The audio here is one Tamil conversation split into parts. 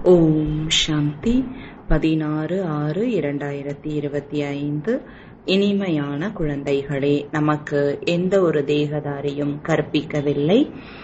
ஓம் சாந்தி பதினாறு ஆறு இரண்டாயிரத்தி இருபத்தி ஐந்து இனிமையான குழந்தைகளே நமக்கு எந்த ஒரு தேகதாரியும் கற்பிக்கவில்லை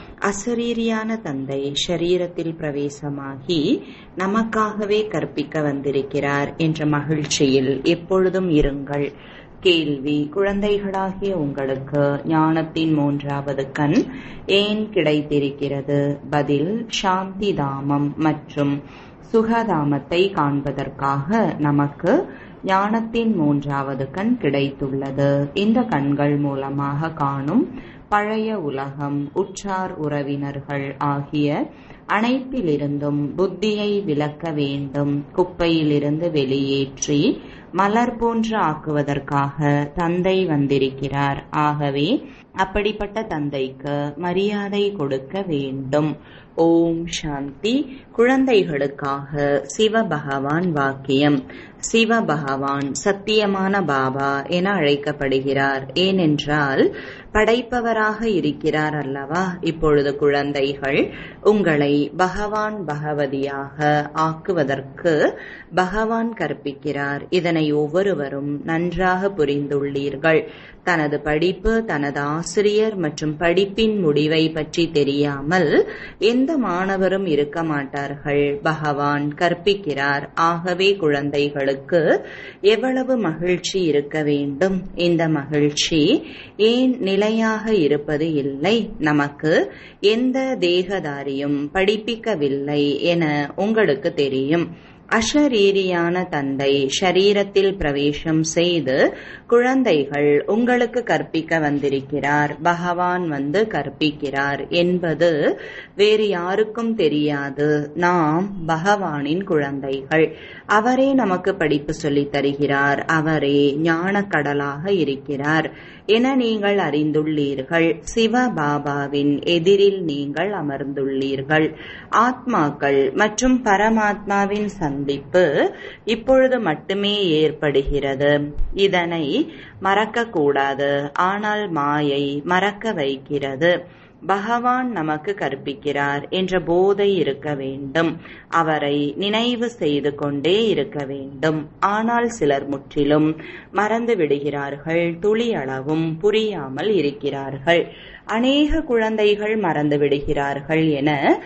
அசரீரியான தந்தை ஷரீரத்தில் பிரவேசமாகி நமக்காகவே கற்பிக்க வந்திருக்கிறார் என்ற மகிழ்ச்சியில் எப்பொழுதும் இருங்கள் கேள்வி குழந்தைகளாகிய உங்களுக்கு ஞானத்தின் மூன்றாவது கண் ஏன் கிடைத்திருக்கிறது பதில் சாந்தி தாமம் மற்றும் சுகதாமத்தை காண்பதற்காக நமக்கு ஞானத்தின் மூன்றாவது கண் கிடைத்துள்ளது இந்த கண்கள் மூலமாக காணும் பழைய உலகம் உற்றார் உறவினர்கள் ஆகிய அனைத்திலிருந்தும் புத்தியை விலக்க வேண்டும் குப்பையிலிருந்து வெளியேற்றி மலர் போன்று ஆக்குவதற்காக தந்தை வந்திருக்கிறார் ஆகவே அப்படிப்பட்ட தந்தைக்கு மரியாதை கொடுக்க வேண்டும் ஓம் சாந்தி குழந்தைகளுக்காக சிவபகவான் வாக்கியம் சிவபகவான் சத்தியமான பாபா என அழைக்கப்படுகிறார் ஏனென்றால் படைப்பவராக இருக்கிறார் அல்லவா இப்பொழுது குழந்தைகள் உங்களை பகவான் பகவதியாக ஆக்குவதற்கு பகவான் கற்பிக்கிறார் இதனை ஒவ்வொருவரும் நன்றாக புரிந்துள்ளீர்கள் தனது படிப்பு தனது ஆசிரியர் மற்றும் படிப்பின் முடிவை பற்றி தெரியாமல் எந்த மாணவரும் இருக்க மாட்டார்கள் பகவான் கற்பிக்கிறார் ஆகவே குழந்தைகளுக்கு எவ்வளவு மகிழ்ச்சி இருக்க வேண்டும் இந்த மகிழ்ச்சி ஏன் நிலையாக இருப்பது இல்லை நமக்கு எந்த தேகதாரியும் படிப்பிக்கவில்லை என உங்களுக்கு தெரியும் அஷரீரியான தந்தை ஷரீரத்தில் பிரவேசம் செய்து குழந்தைகள் உங்களுக்கு கற்பிக்க வந்திருக்கிறார் பகவான் வந்து கற்பிக்கிறார் என்பது வேறு யாருக்கும் தெரியாது நாம் பகவானின் குழந்தைகள் அவரே நமக்கு படிப்பு சொல்லித் தருகிறார் அவரே ஞானக்கடலாக இருக்கிறார் என நீங்கள் அறிந்துள்ளீர்கள் சிவ பாபாவின் எதிரில் நீங்கள் அமர்ந்துள்ளீர்கள் ஆத்மாக்கள் மற்றும் பரமாத்மாவின் சந்திப்பு இப்பொழுது மட்டுமே ஏற்படுகிறது இதனை மறக்கக்கூடாது ஆனால் மாயை மறக்க வைக்கிறது பகவான் நமக்கு கற்பிக்கிறார் என்ற போதை இருக்க வேண்டும் அவரை நினைவு செய்து கொண்டே இருக்க வேண்டும் ஆனால் சிலர் முற்றிலும் மறந்து விடுகிறார்கள் துளி அளவும் புரியாமல் இருக்கிறார்கள் அநேக குழந்தைகள் மறந்து விடுகிறார்கள் என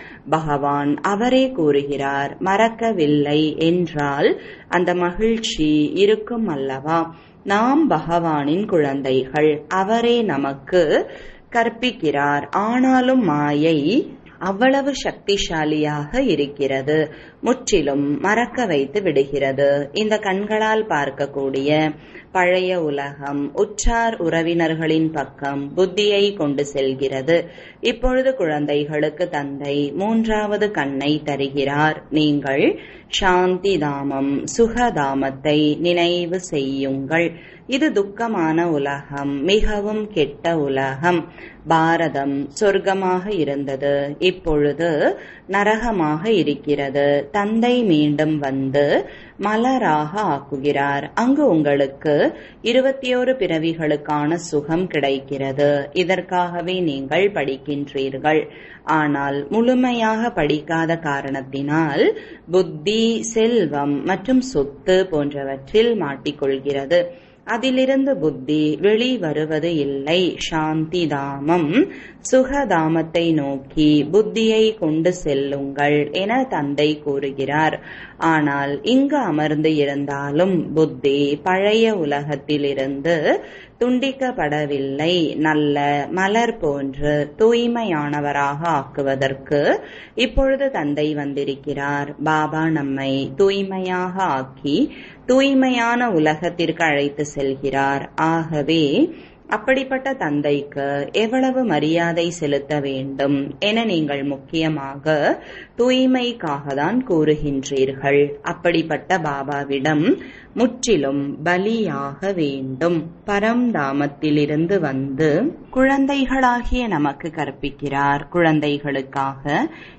பகவான் அவரே கூறுகிறார் மறக்கவில்லை என்றால் அந்த மகிழ்ச்சி இருக்கும் அல்லவா நாம் பகவானின் குழந்தைகள் அவரே நமக்கு கற்பிக்கிறார் ஆனாலும் மாயை அவ்வளவு சக்திசாலியாக இருக்கிறது முற்றிலும் மறக்க வைத்து விடுகிறது இந்த கண்களால் பார்க்கக்கூடிய பழைய உலகம் உற்றார் உறவினர்களின் பக்கம் புத்தியை கொண்டு செல்கிறது இப்பொழுது குழந்தைகளுக்கு தந்தை மூன்றாவது கண்ணை தருகிறார் நீங்கள் சாந்தி தாமம் சுகதாமத்தை நினைவு செய்யுங்கள் இது துக்கமான உலகம் மிகவும் கெட்ட உலகம் பாரதம் சொர்க்கமாக இருந்தது இப்பொழுது நரகமாக இருக்கிறது தந்தை மீண்டும் வந்து மலராக ஆக்குகிறார் அங்கு உங்களுக்கு இருபத்தி ஓரு பிறவிகளுக்கான சுகம் கிடைக்கிறது இதற்காகவே நீங்கள் படிக்கின்றீர்கள் ஆனால் முழுமையாக படிக்காத காரணத்தினால் புத்தி செல்வம் மற்றும் சொத்து போன்றவற்றில் மாட்டிக்கொள்கிறது அதிலிருந்து புத்தி வெளிவருவது இல்லை சாந்தி தாமம் சுகதாமத்தை நோக்கி புத்தியை கொண்டு செல்லுங்கள் என தந்தை கூறுகிறார் ஆனால் இங்கு அமர்ந்து இருந்தாலும் புத்தி பழைய உலகத்திலிருந்து துண்டிக்கப்படவில்லை நல்ல மலர் போன்று தூய்மையானவராக ஆக்குவதற்கு இப்பொழுது தந்தை வந்திருக்கிறார் பாபா நம்மை தூய்மையாக ஆக்கி தூய்மையான உலகத்திற்கு அழைத்து செல்கிறார் ஆகவே அப்படிப்பட்ட தந்தைக்கு எவ்வளவு மரியாதை செலுத்த வேண்டும் என நீங்கள் முக்கியமாக தூய்மைக்காக தான் கூறுகின்றீர்கள் அப்படிப்பட்ட பாபாவிடம் முற்றிலும் பலியாக வேண்டும் பரம்தாமத்திலிருந்து வந்து குழந்தைகளாகிய நமக்கு கற்பிக்கிறார் குழந்தைகளுக்காக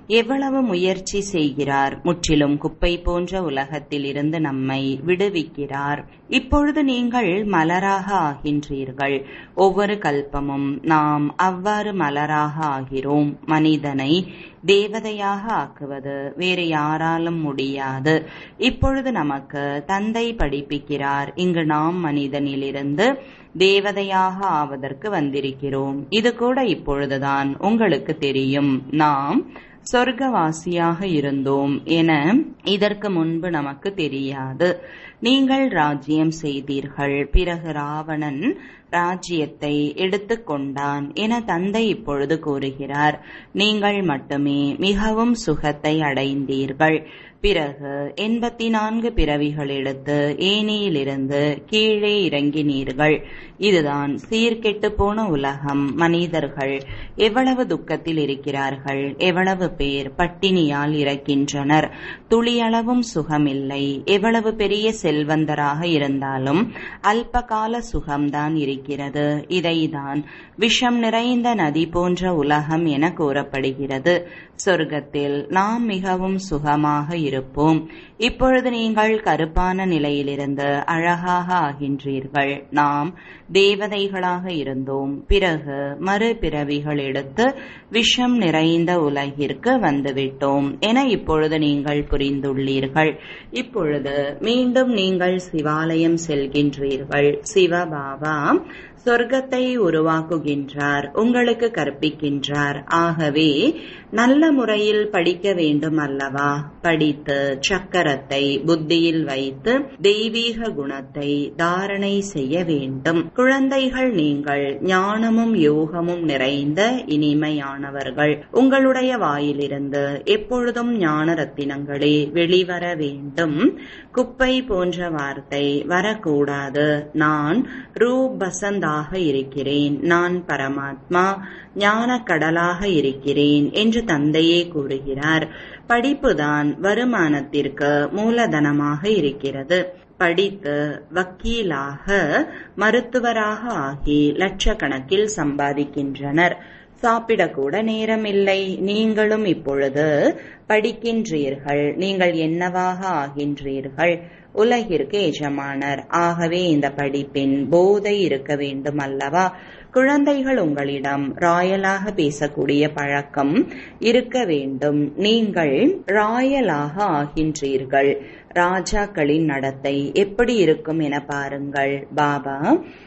எவ்வளவு முயற்சி செய்கிறார் முற்றிலும் குப்பை போன்ற உலகத்தில் இருந்து நம்மை விடுவிக்கிறார் இப்பொழுது நீங்கள் மலராக ஆகின்றீர்கள் ஒவ்வொரு கல்பமும் நாம் அவ்வாறு மலராக ஆகிறோம் மனிதனை தேவதையாக ஆக்குவது வேறு யாராலும் முடியாது இப்பொழுது நமக்கு தந்தை படிப்பிக்கிறார் இங்கு நாம் மனிதனிலிருந்து தேவதையாக ஆவதற்கு வந்திருக்கிறோம் இது கூட இப்பொழுதுதான் உங்களுக்கு தெரியும் நாம் சொர்க்கவாசியாக இருந்தோம் என இதற்கு முன்பு நமக்கு தெரியாது நீங்கள் ராஜ்யம் செய்தீர்கள் பிறகு ராவணன் ராஜ்யத்தை எடுத்துக்கொண்டான் என தந்தை இப்பொழுது கூறுகிறார் நீங்கள் மட்டுமே மிகவும் சுகத்தை அடைந்தீர்கள் பிறகு எண்பத்தி நான்கு பிறவிகள் எடுத்து ஏனியிலிருந்து கீழே இறங்கினீர்கள் இதுதான் சீர்கெட்டு போன உலகம் மனிதர்கள் எவ்வளவு துக்கத்தில் இருக்கிறார்கள் எவ்வளவு பேர் பட்டினியால் இறக்கின்றனர் துளியளவும் சுகமில்லை எவ்வளவு பெரிய செல்வந்தராக இருந்தாலும் அல்பகால சுகம்தான் இருக்கிறது இதைதான் விஷம் நிறைந்த நதி போன்ற உலகம் என கூறப்படுகிறது சொர்க்கத்தில் நாம் மிகவும் சுகமாக இருப்போம் இப்பொழுது நீங்கள் கருப்பான நிலையிலிருந்து அழகாக ஆகின்றீர்கள் நாம் தேவதைகளாக இருந்தோம் பிறகு மறுபிறவிகள் எடுத்து விஷம் நிறைந்த உலகிற்கு வந்துவிட்டோம் என இப்பொழுது நீங்கள் புரிந்துள்ளீர்கள் இப்பொழுது மீண்டும் நீங்கள் சிவாலயம் செல்கின்றீர்கள் சிவபாபா சொர்க்கத்தை உருவாக்குகின்றார் உங்களுக்கு கற்பிக்கின்றார் ஆகவே நல்ல முறையில் படிக்க வேண்டும் அல்லவா படித்து சக்கரத்தை புத்தியில் வைத்து தெய்வீக குணத்தை தாரணை செய்ய வேண்டும் குழந்தைகள் நீங்கள் ஞானமும் யோகமும் நிறைந்த இனிமையானவர்கள் உங்களுடைய வாயிலிருந்து எப்பொழுதும் ஞான ரத்தினங்களே வெளிவர வேண்டும் குப்பை போன்ற வார்த்தை வரக்கூடாது நான் ரூப் பசந்தாக இருக்கிறேன் நான் பரமாத்மா ஞான கடலாக இருக்கிறேன் என்று தந்தையே கூறுகிறார் படிப்புதான் வருமானத்திற்கு மூலதனமாக இருக்கிறது படித்து வக்கீலாக மருத்துவராக ஆகி லட்சக்கணக்கில் சம்பாதிக்கின்றனர் சாப்பிடக்கூட நேரமில்லை நீங்களும் இப்பொழுது படிக்கின்றீர்கள் நீங்கள் என்னவாக ஆகின்றீர்கள் உலகிற்கு எஜமானர் ஆகவே இந்த படிப்பின் போதை இருக்க வேண்டும் அல்லவா குழந்தைகள் உங்களிடம் ராயலாக பேசக்கூடிய பழக்கம் இருக்க வேண்டும் நீங்கள் ராயலாக ஆகின்றீர்கள் ராஜாக்களின் நடத்தை எப்படி இருக்கும் என பாருங்கள் பாபா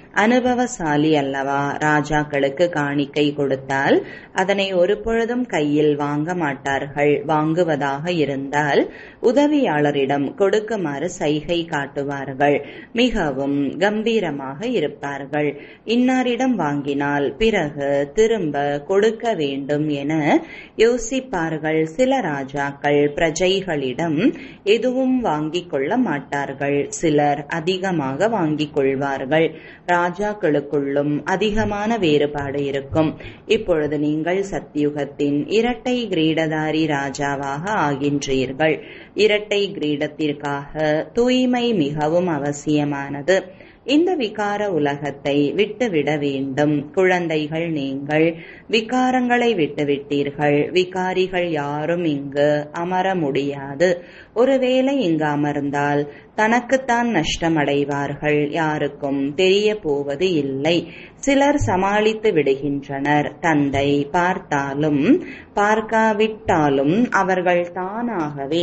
அனுபவசாலி அல்லவா ராஜாக்களுக்கு காணிக்கை கொடுத்தால் அதனை ஒரு பொழுதும் கையில் வாங்க மாட்டார்கள் வாங்குவதாக இருந்தால் உதவியாளரிடம் கொடுக்குமாறு சைகை காட்டுவார்கள் மிகவும் கம்பீரமாக இருப்பார்கள் இன்னாரிடம் வாங்கினால் பிறகு திரும்ப கொடுக்க வேண்டும் என யோசிப்பார்கள் சில ராஜாக்கள் பிரஜைகளிடம் எதுவும் வாங்கிக் கொள்ள மாட்டார்கள் சிலர் அதிகமாக வாங்கிக் கொள்வார்கள் ராஜாக்களுக்குள்ளும் அதிகமான வேறுபாடு இருக்கும் இப்பொழுது நீங்கள் சத்தியுகத்தின் இரட்டை கிரீடதாரி ராஜாவாக ஆகின்றீர்கள் இரட்டை கிரீடத்திற்காக தூய்மை மிகவும் அவசியமானது இந்த விகார உலகத்தை விட்டுவிட வேண்டும் குழந்தைகள் நீங்கள் விகாரங்களை விட்டுவிட்டீர்கள் விகாரிகள் யாரும் இங்கு அமர முடியாது ஒருவேளை இங்கு அமர்ந்தால் தனக்குத்தான் நஷ்டமடைவார்கள் யாருக்கும் தெரிய போவது இல்லை சிலர் சமாளித்து விடுகின்றனர் தந்தை பார்த்தாலும் பார்க்காவிட்டாலும் அவர்கள் தானாகவே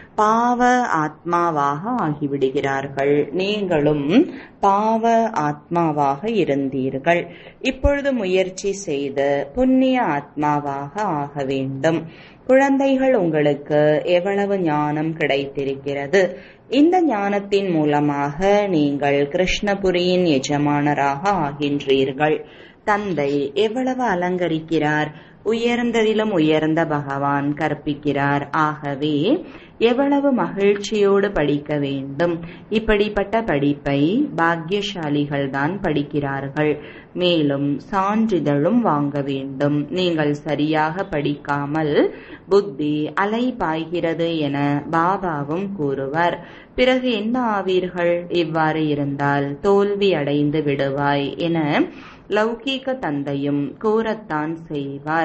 பாவ ஆத்மாவாக ஆகிவிடுகிறார்கள் நீங்களும் பாவ ஆத்மாவாக இருந்தீர்கள் இப்பொழுது முயற்சி செய்து புண்ணிய ஆத்மாவாக ஆக வேண்டும் குழந்தைகள் உங்களுக்கு எவ்வளவு ஞானம் கிடைத்திருக்கிறது இந்த ஞானத்தின் மூலமாக நீங்கள் கிருஷ்ணபுரியின் எஜமானராக ஆகின்றீர்கள் தந்தை எவ்வளவு அலங்கரிக்கிறார் உயர்ந்ததிலும் உயர்ந்த பகவான் கற்பிக்கிறார் ஆகவே எவ்வளவு மகிழ்ச்சியோடு படிக்க வேண்டும் இப்படிப்பட்ட படிப்பை பாக்கியசாலிகள் தான் படிக்கிறார்கள் மேலும் சான்றிதழும் வாங்க வேண்டும் நீங்கள் சரியாக படிக்காமல் புத்தி அலை பாய்கிறது என பாபாவும் கூறுவார் பிறகு என்ன ஆவீர்கள் இவ்வாறு இருந்தால் தோல்வி அடைந்து விடுவாய் என லௌகீக தந்தையும் கூறத்தான் செய்வார்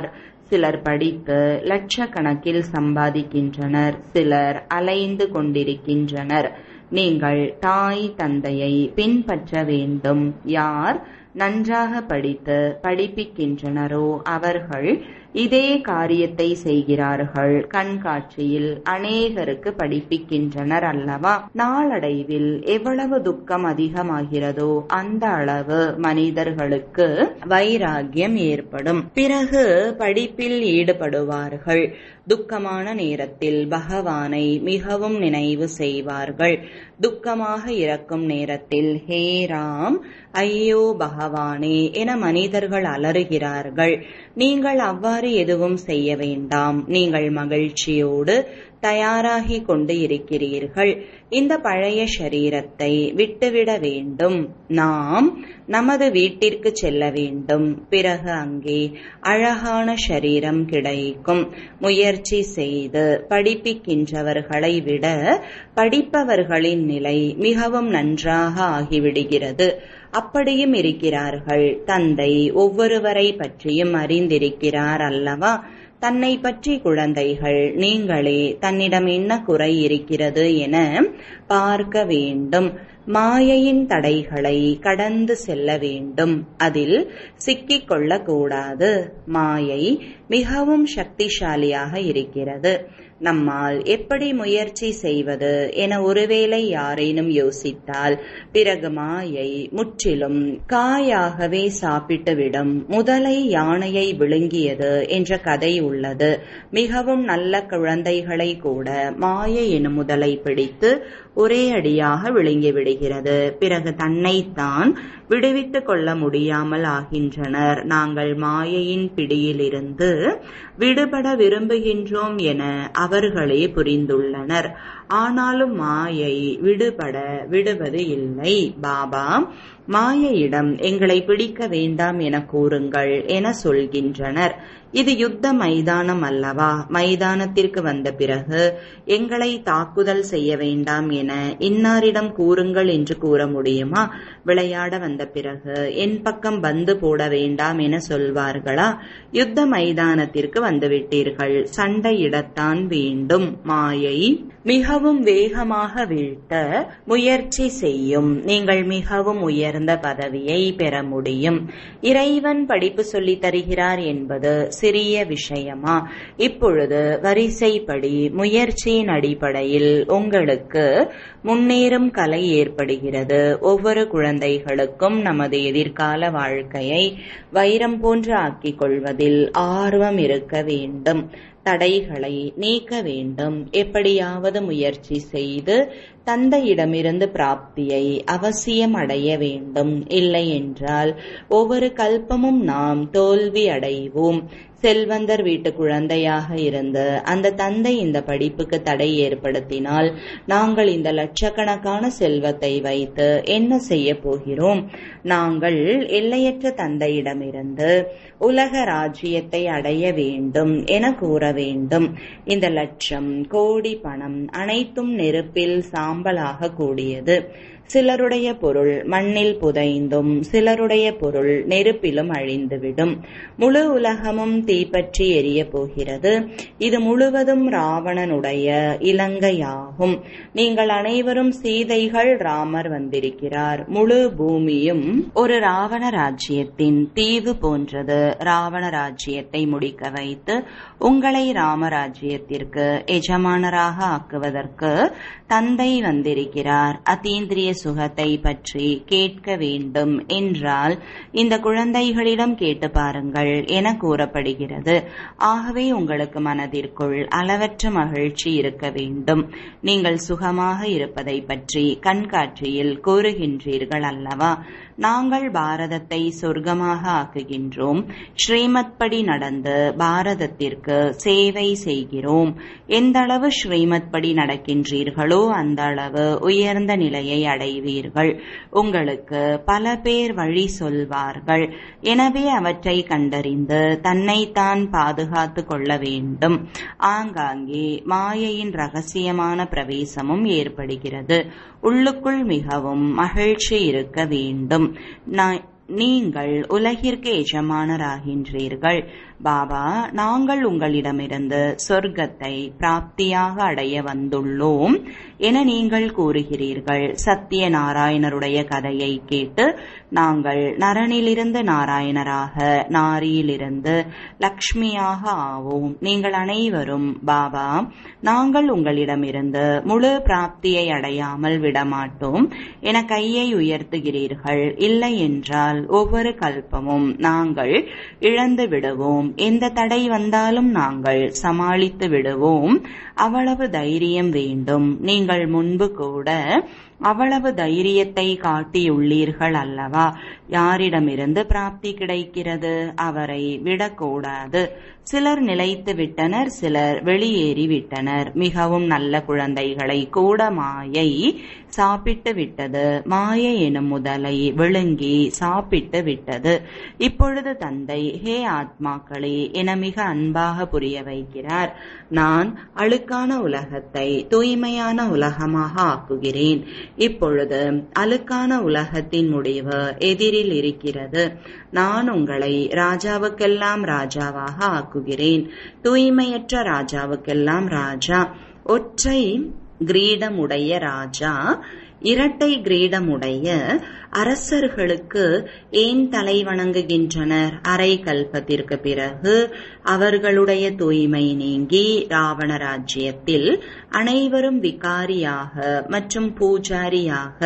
சிலர் படித்து லட்சக்கணக்கில் சம்பாதிக்கின்றனர் சிலர் அலைந்து கொண்டிருக்கின்றனர் நீங்கள் தாய் தந்தையை பின்பற்ற வேண்டும் யார் நன்றாக படித்து படிப்பிக்கின்றனரோ அவர்கள் இதே காரியத்தை செய்கிறார்கள் கண்காட்சியில் அநேகருக்கு படிப்பிக்கின்றனர் அல்லவா நாளடைவில் எவ்வளவு துக்கம் அதிகமாகிறதோ அந்த அளவு மனிதர்களுக்கு வைராகியம் ஏற்படும் பிறகு படிப்பில் ஈடுபடுவார்கள் துக்கமான நேரத்தில் பகவானை மிகவும் நினைவு செய்வார்கள் துக்கமாக இறக்கும் நேரத்தில் ஹே ராம் ஐயோ பகவானே என மனிதர்கள் அலறுகிறார்கள் நீங்கள் அவ்வாறு எதுவும் செய்ய வேண்டாம் நீங்கள் மகிழ்ச்சியோடு தயாராகி கொண்டு இருக்கிறீர்கள் இந்த பழைய சரீரத்தை விட்டுவிட வேண்டும் நாம் நமது வீட்டிற்கு செல்ல வேண்டும் பிறகு அங்கே அழகான சரீரம் கிடைக்கும் முயற்சி செய்து படிப்பிக்கின்றவர்களை விட படிப்பவர்களின் நிலை மிகவும் நன்றாக ஆகிவிடுகிறது அப்படியும் இருக்கிறார்கள் தந்தை ஒவ்வொருவரை பற்றியும் அறிந்திருக்கிறார் அல்லவா தன்னை பற்றி குழந்தைகள் நீங்களே தன்னிடம் என்ன குறை இருக்கிறது என பார்க்க வேண்டும் மாயையின் தடைகளை கடந்து செல்ல வேண்டும் அதில் சிக்கிக் கொள்ளக்கூடாது மாயை மிகவும் சக்திசாலியாக இருக்கிறது நம்மால் எப்படி முயற்சி செய்வது என ஒருவேளை யாரேனும் யோசித்தால் பிறகு மாயை முற்றிலும் காயாகவே சாப்பிட்டுவிடும் முதலை யானையை விழுங்கியது என்ற கதை உள்ளது மிகவும் நல்ல குழந்தைகளை கூட மாயை எனும் முதலை பிடித்து ஒரே அடியாக விழுங்கி விடுகிறது பிறகு தன்னைத்தான் விடுவித்துக் கொள்ள முடியாமல் ஆகின்றனர் நாங்கள் மாயையின் பிடியிலிருந்து விடுபட விரும்புகின்றோம் என அவர்களே புரிந்துள்ளனர் ஆனாலும் மாயை விடுபட விடுவது இல்லை பாபா மாயையிடம் எங்களை பிடிக்க வேண்டாம் என கூறுங்கள் என சொல்கின்றனர் இது யுத்த மைதானம் அல்லவா மைதானத்திற்கு வந்த பிறகு எங்களை தாக்குதல் செய்ய வேண்டாம் என இன்னாரிடம் கூறுங்கள் என்று கூற முடியுமா விளையாட வந்த பிறகு என் பக்கம் பந்து போட வேண்டாம் என சொல்வார்களா யுத்த மைதானத்திற்கு வந்துவிட்டீர்கள் சண்டையிடத்தான் வேண்டும் மாயை மிகவும் வேகமாக வீழ்த்த முயற்சி செய்யும் நீங்கள் மிகவும் உயர்ந்த பதவியை பெற முடியும் இறைவன் படிப்பு சொல்லித் தருகிறார் என்பது சிறிய விஷயமா இப்பொழுது வரிசைப்படி முயற்சியின் அடிப்படையில் உங்களுக்கு முன்னேறும் கலை ஏற்படுகிறது ஒவ்வொரு குழந்தைகளுக்கும் நமது எதிர்கால வாழ்க்கையை வைரம் போன்று ஆக்கிக் கொள்வதில் ஆர்வம் இருக்க வேண்டும் தடைகளை நீக்க வேண்டும் எப்படியாவது முயற்சி செய்து தந்தையிடமிருந்து பிராப்தியை அவசியம் அடைய வேண்டும் இல்லை என்றால் ஒவ்வொரு கல்பமும் நாம் தோல்வி அடைவோம் செல்வந்தர் வீட்டு குழந்தையாக இருந்து அந்த தந்தை இந்த படிப்புக்கு தடை ஏற்படுத்தினால் நாங்கள் இந்த லட்சக்கணக்கான செல்வத்தை வைத்து என்ன செய்ய போகிறோம் நாங்கள் எல்லையற்ற தந்தையிடமிருந்து உலக ராஜ்யத்தை அடைய வேண்டும் என கூற வேண்டும் இந்த லட்சம் கோடி பணம் அனைத்தும் நெருப்பில் சாம்பலாக கூடியது சிலருடைய பொருள் மண்ணில் புதைந்தும் சிலருடைய பொருள் நெருப்பிலும் அழிந்துவிடும் முழு உலகமும் தீப்பற்றி எரிய போகிறது இது முழுவதும் ராவணனுடைய இலங்கையாகும் நீங்கள் அனைவரும் சீதைகள் ராமர் வந்திருக்கிறார் முழு பூமியும் ஒரு ராவண ராஜ்யத்தின் தீவு போன்றது ராவண ராஜ்யத்தை முடிக்க வைத்து உங்களை ராமராஜ்யத்திற்கு எஜமானராக ஆக்குவதற்கு தந்தை வந்திருக்கிறார் அதீந்திரிய சுகத்தை பற்றி கேட்க வேண்டும் என்றால் இந்த குழந்தைகளிடம் கேட்டு பாருங்கள் என கூறப்படுகிறது ஆகவே உங்களுக்கு மனதிற்குள் அளவற்ற மகிழ்ச்சி இருக்க வேண்டும் நீங்கள் சுகமாக இருப்பதை பற்றி கண்காட்சியில் கூறுகின்றீர்கள் அல்லவா நாங்கள் பாரதத்தை சொர்க்கமாக ஆக்குகின்றோம் ஸ்ரீமத் படி நடந்து பாரதத்திற்கு சேவை செய்கிறோம் எந்த அளவு ஸ்ரீமத் படி நடக்கின்றீர்களோ அந்த அளவு உயர்ந்த நிலையை அடைவீர்கள் உங்களுக்கு பல பேர் வழி சொல்வார்கள் எனவே அவற்றை கண்டறிந்து தன்னைத்தான் பாதுகாத்து கொள்ள வேண்டும் ஆங்காங்கே மாயையின் ரகசியமான பிரவேசமும் ஏற்படுகிறது உள்ளுக்குள் மிகவும் மகிழ்ச்சி இருக்க வேண்டும் நான் நீங்கள் உலகிற்கு எஜமானராகின்றீர்கள் பாபா நாங்கள் உங்களிடமிருந்து சொர்க்கத்தை பிராப்தியாக அடைய வந்துள்ளோம் என நீங்கள் கூறுகிறீர்கள் சத்திய நாராயணருடைய கதையை கேட்டு நாங்கள் நரனிலிருந்து நாராயணராக நாரியிலிருந்து லக்ஷ்மியாக ஆவோம் நீங்கள் அனைவரும் பாபா நாங்கள் உங்களிடமிருந்து முழு பிராப்தியை அடையாமல் விடமாட்டோம் என கையை உயர்த்துகிறீர்கள் இல்லை என்றால் ஒவ்வொரு கல்பமும் நாங்கள் இழந்து விடுவோம் எந்த தடை வந்தாலும் நாங்கள் சமாளித்து விடுவோம் அவ்வளவு தைரியம் வேண்டும் நீங்கள் முன்பு கூட அவ்வளவு தைரியத்தை காட்டியுள்ளீர்கள் அல்லவா யாரிடமிருந்து பிராப்தி கிடைக்கிறது அவரை விடக்கூடாது சிலர் நிலைத்து விட்டனர் சிலர் வெளியேறி விட்டனர் மிகவும் நல்ல குழந்தைகளை கூட மாயை சாப்பிட்டு விட்டது மாயை எனும் முதலை விழுங்கி சாப்பிட்டு விட்டது இப்பொழுது தந்தை ஹே ஆத்மாக்களே என மிக அன்பாக புரிய வைக்கிறார் நான் அழுக்கான உலகத்தை தூய்மையான உலகமாக ஆக்குகிறேன் இப்பொழுது அழுக்கான உலகத்தின் முடிவு எதிரில் இருக்கிறது நான் உங்களை ராஜாவுக்கெல்லாம் ராஜாவாக ஆக்குகிறேன் தூய்மையற்ற ராஜாவுக்கெல்லாம் ராஜா ஒற்றை கிரீடமுடைய ராஜா இரட்டை கிரீடமுடைய அரசர்களுக்கு ஏன் தலை வணங்குகின்றனர் அரை கல்பத்திற்கு பிறகு அவர்களுடைய தூய்மை நீங்கி ராவண ராஜ்யத்தில் அனைவரும் விகாரியாக மற்றும் பூஜாரியாக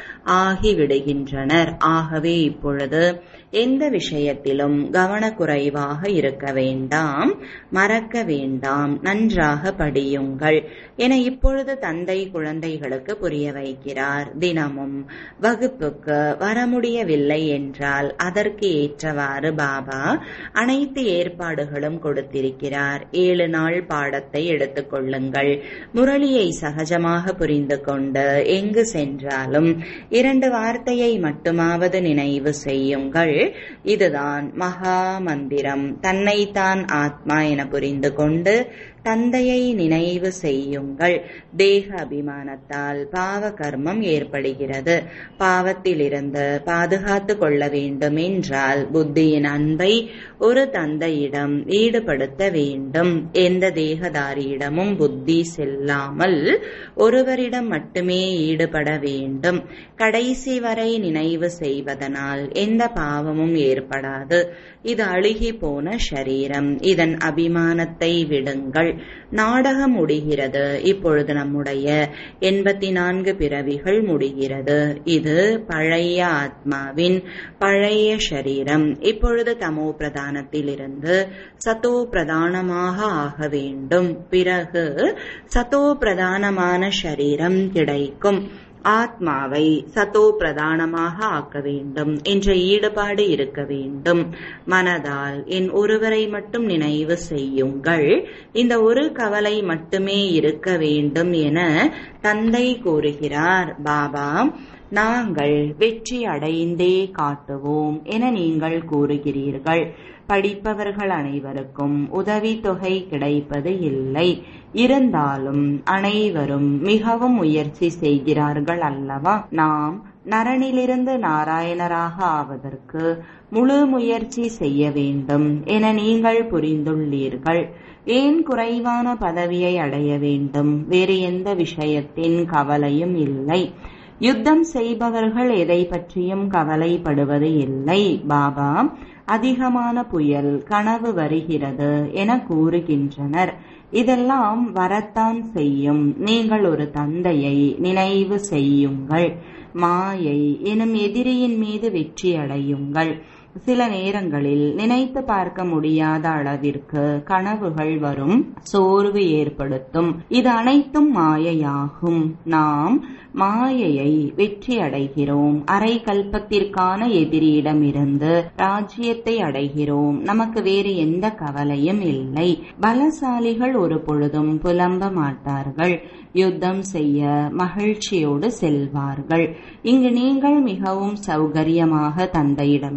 ஆகிவிடுகின்றனர் ஆகவே இப்பொழுது எந்த விஷயத்திலும் கவனக்குறைவாக இருக்க வேண்டாம் மறக்க வேண்டாம் நன்றாக படியுங்கள் என இப்பொழுது தந்தை குழந்தைகளுக்கு புரிய வைக்கிறார் தினமும் வகுப்புக்கு வர முடியவில்லை என்றால் அதற்கு ஏற்றவாறு பாபா அனைத்து ஏற்பாடுகளும் கொடுத்திருக்கிறார் ஏழு நாள் பாடத்தை எடுத்துக் கொள்ளுங்கள் முரளியை சகஜமாக புரிந்து கொண்டு எங்கு சென்றாலும் இரண்டு வார்த்தையை மட்டுமாவது நினைவு செய்யுங்கள் இதுதான் மகா மந்திரம் தன்னைத்தான் ஆத்மா என புரிந்து கொண்டு தந்தையை நினைவு செய்யுங்கள் தேக அபிமானத்தால் பாவ கர்மம் ஏற்படுகிறது பாவத்திலிருந்து பாதுகாத்து கொள்ள வேண்டும் என்றால் புத்தியின் அன்பை ஒரு தந்தையிடம் ஈடுபடுத்த வேண்டும் எந்த தேகதாரியிடமும் புத்தி செல்லாமல் ஒருவரிடம் மட்டுமே ஈடுபட வேண்டும் கடைசி வரை நினைவு செய்வதனால் எந்த பாவமும் ஏற்படாது இது அழுகி போன ஷரீரம் இதன் அபிமானத்தை விடுங்கள் நாடகம் முடிகிறது இப்பொழுது நம்முடைய எண்பத்தி நான்கு பிறவிகள் முடிகிறது இது பழைய ஆத்மாவின் பழைய ஷரீரம் இப்பொழுது தமோ பிரதானத்தில் இருந்து சத்தோ பிரதானமாக ஆக வேண்டும் பிறகு சத்தோ பிரதானமான ஷரீரம் கிடைக்கும் ஆத்மாவை சத்தோ பிரதானமாக ஆக்க வேண்டும் என்ற ஈடுபாடு இருக்க வேண்டும் மனதால் என் ஒருவரை மட்டும் நினைவு செய்யுங்கள் இந்த ஒரு கவலை மட்டுமே இருக்க வேண்டும் என தந்தை கூறுகிறார் பாபா நாங்கள் வெற்றி அடைந்தே காட்டுவோம் என நீங்கள் கூறுகிறீர்கள் படிப்பவர்கள் அனைவருக்கும் உதவித்தொகை கிடைப்பது இல்லை இருந்தாலும் அனைவரும் மிகவும் முயற்சி செய்கிறார்கள் அல்லவா நாம் நரனிலிருந்து நாராயணராக ஆவதற்கு முழு முயற்சி செய்ய வேண்டும் என நீங்கள் புரிந்துள்ளீர்கள் ஏன் குறைவான பதவியை அடைய வேண்டும் வேறு எந்த விஷயத்தின் கவலையும் இல்லை யுத்தம் செய்பவர்கள் எதை பற்றியும் கவலைப்படுவது இல்லை பாபா அதிகமான புயல் கனவு வருகிறது என கூறுகின்றனர் இதெல்லாம் வரத்தான் செய்யும் நீங்கள் ஒரு தந்தையை நினைவு செய்யுங்கள் மாயை எனும் எதிரியின் மீது வெற்றி அடையுங்கள் சில நேரங்களில் நினைத்து பார்க்க முடியாத அளவிற்கு கனவுகள் வரும் சோர்வு ஏற்படுத்தும் இது அனைத்தும் மாயையாகும் நாம் மாயையை வெற்றி அடைகிறோம் அரை கல்பத்திற்கான எதிரியிடமிருந்து ராஜ்யத்தை அடைகிறோம் நமக்கு வேறு எந்த கவலையும் இல்லை பலசாலிகள் ஒரு பொழுதும் புலம்ப மாட்டார்கள் யுத்தம் செய்ய மகிழ்ச்சியோடு செல்வார்கள் இங்கு நீங்கள் மிகவும் சௌகரியமாக தந்தையிடமிருந்து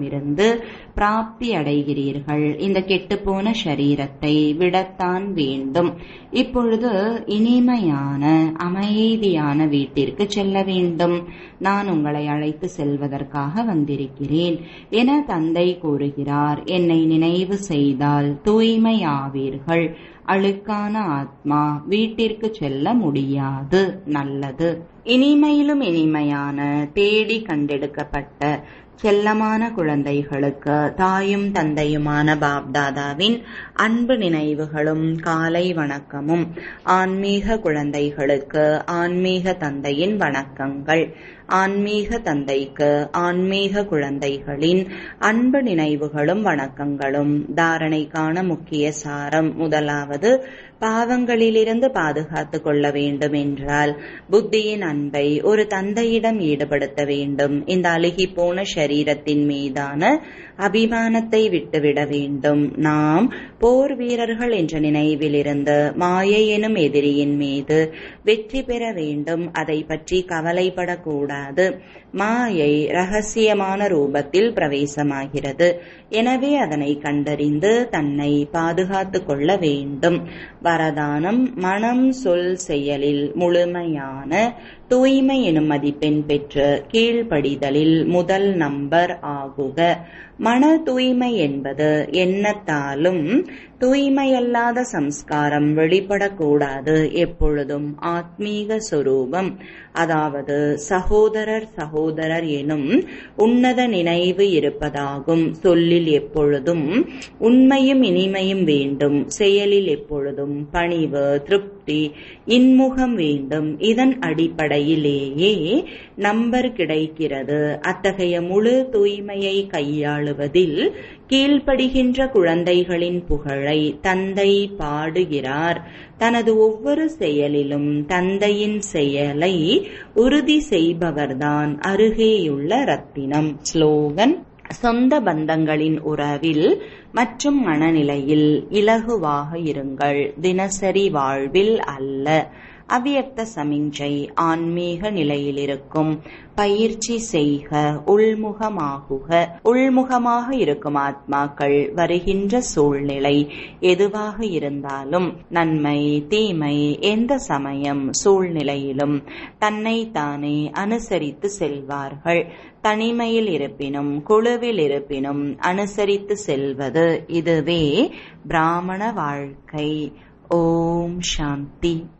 பிராப்தி அடைகிறீர்கள் இந்த கெட்டுப்போன சரீரத்தை விடத்தான் வேண்டும் இப்பொழுது இனிமையான அமைதியான வீட்டிற்கு செல்ல வேண்டும் நான் உங்களை அழைத்து செல்வதற்காக வந்திருக்கிறேன் என தந்தை கூறுகிறார் என்னை நினைவு செய்தால் தூய்மையாவீர்கள் அழுக்கான ஆத்மா வீட்டிற்கு செல்ல முடியாது நல்லது இனிமையிலும் இனிமையான தேடி கண்டெடுக்கப்பட்ட செல்லமான குழந்தைகளுக்கு தாயும் தந்தையுமான பாப்தாதாவின் அன்பு நினைவுகளும் காலை வணக்கமும் ஆன்மீக குழந்தைகளுக்கு ஆன்மீக தந்தையின் வணக்கங்கள் ஆன்மீக தந்தைக்கு ஆன்மீக குழந்தைகளின் அன்பு நினைவுகளும் வணக்கங்களும் தாரணைக்கான முக்கிய சாரம் முதலாவது பாவங்களிலிருந்து பாதுகாத்து கொள்ள வேண்டும் என்றால் புத்தியின் அன்பை ஒரு தந்தையிடம் ஈடுபடுத்த வேண்டும் இந்த அழுகி போன சரீரத்தின் மீதான அபிமானத்தை விட்டுவிட வேண்டும் நாம் போர் வீரர்கள் என்ற நினைவிலிருந்து மாயை எனும் எதிரியின் மீது வெற்றி பெற வேண்டும் அதை பற்றி கவலைப்படக்கூடாது மாயை ரகசியமான ரூபத்தில் பிரவேசமாகிறது எனவே அதனை கண்டறிந்து தன்னை பாதுகாத்துக் கொள்ள வேண்டும் வரதானம் மனம் சொல் செயலில் முழுமையான தூய்மை எனும் மதிப்பெண் பெற்று கீழ்ப்படிதலில் முதல் நம்பர் ஆகுக மன தூய்மை என்பது எண்ணத்தாலும் தூய்மையல்லாத சம்ஸ்காரம் வெளிப்படக்கூடாது எப்பொழுதும் ஆத்மீக சொரூபம் அதாவது சகோதரர் சகோதரர் எனும் உன்னத நினைவு இருப்பதாகும் சொல்லில் எப்பொழுதும் உண்மையும் இனிமையும் வேண்டும் செயலில் எப்பொழுதும் பணிவு திருப்தி இன்முகம் வேண்டும் இதன் அடிப்படையிலேயே நம்பர் கிடைக்கிறது அத்தகைய முழு தூய்மையை கையாளுவதில் கீழ்ப்படுகின்ற குழந்தைகளின் புகழை தந்தை பாடுகிறார் தனது ஒவ்வொரு செயலிலும் தந்தையின் செயலை உறுதி செய்பவர்தான் அருகேயுள்ள ரத்தினம் ஸ்லோகன் சொந்த பந்தங்களின் உறவில் மற்றும் மனநிலையில் இலகுவாக இருங்கள் தினசரி வாழ்வில் அல்ல அவ்வியக்த சமிஞ்சை ஆன்மீக நிலையிலிருக்கும் பயிற்சி செய்க உள்முகமாகுக உள்முகமாக இருக்கும் ஆத்மாக்கள் வருகின்ற சூழ்நிலை எதுவாக இருந்தாலும் நன்மை தீமை எந்த சமயம் சூழ்நிலையிலும் தன்னை தானே அனுசரித்து செல்வார்கள் தனிமையில் இருப்பினும் குழுவில் இருப்பினும் அனுசரித்து செல்வது இதுவே பிராமண வாழ்க்கை ஓம் சாந்தி